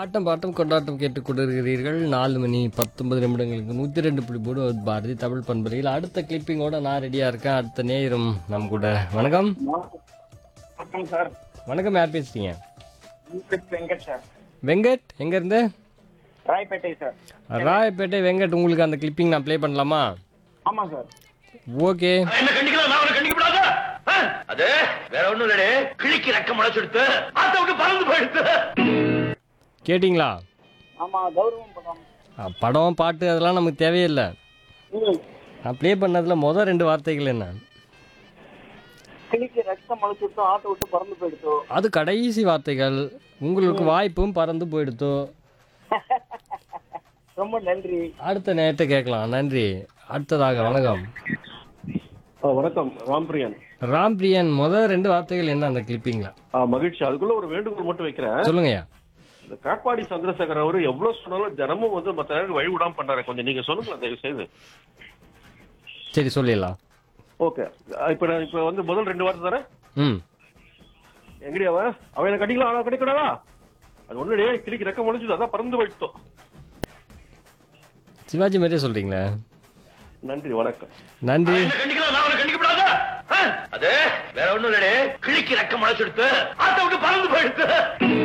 ஆட்டம் bottom கொண்டாட்டம் கேட்டுக் கொண்டிருக்கிறீர்கள் நாலு மணி பத்தொன்பது நிமிடங்களுக்கு நூற்றி ரெண்டு புள்ளி போடு பாரதி தமிழ் பண்பலையில் அடுத்த கிளிப்பிங்கோட நான் ரெடியாக இருக்கேன் அடுத்த நேரம் நம் கூட வணக்கம் வணக்கம் சார் வணக்கம் யார் பேசுறீங்க வித் வெங்கட் சார் வெங்கட் எங்கேருந்து ராய்பேட்டை சார் ராயப்பேட்டை வெங்கட் உங்களுக்கு அந்த கிளிப்பிங் நான் ப்ளே பண்ணலாமா ஆமாம் சார் ஓகே என்ன கண்டிக்கலாம் நான் அவனை கண்டிக்கப்படாத அது வேற ஒண்ணும் இல்லடே கிழிக்கு ரெக்க முளைச்செடுத்து ஆத்த விட்டு பறந்து போயிடுத்து கேட்டிங்களா ஆமாம் கௌரவம் படம் அஹ், படம் பாட்டு அதெல்லாம் நமக்கு தேவையில்லை ம் நான் ப்ளே பண்ணதில் மொதல் ரெண்டு வார்த்தைகள் என்ன கிளிக்கு ரத்தம் முளைச்சுட்டு ஆட்டை விட்டு பறந்து போயிடுச்சு அது கடைசி வார்த்தைகள் உங்களுக்கு வாய்ப்பும் பறந்து போயிடுத்தோ ரொம்ப நன்றி அடுத்த நேரத்தை கேட்கலாம் நன்றி அடுத்ததாக வணக்கம் ஆ, வணக்கம் ராம்பிரியன் ராம்பிரியன் முதல் ரெண்டு வார்த்தைகள் என்ன அந்த கிளிப்பிங்ல ஆ, மகிழ்ச்சி அதுக்குள்ள ஒரு வேண்டுகோள் மட்டும் வைக்கிறேன் சொல்லுங்கய்யா இந்த காட்பாடி சந்திரசேகர் அவரு எவ்வளவு சொன்னாலும் தினமும் வந்து மத்த நேரம் வழி விடாம பண்றாரு கொஞ்சம் நீங்க சொல்லுங்களேன் தயவு செய்து சரி சொல்லிடலாம் ஓகே இப்ப நான் இப்ப வந்து முதல் ரெண்டு வார்த்தை தரேன் ம் எங்கடி அவன் அவன் என்ன கட்டிக்கலாம் அவன் கட்டிக்கூடாதா அது ஒண்ணுடே கிளிக்கு ரெக்க முடிஞ்சது அதான் பறந்து போயிட்டோம் சிவாஜி மாதிரியே சொல்றீங்களே நன்றி வணக்கம் நன்றி என்ன கண்டிக்கலாம் நான் அவனை கண்டிக்கப்படாத அது வேற ஒண்ணும் இல்லடே கிழிக்கு ரெக்க முளைச்செடுத்து ஆத்த விட்டு பறந்து போயிடுத்து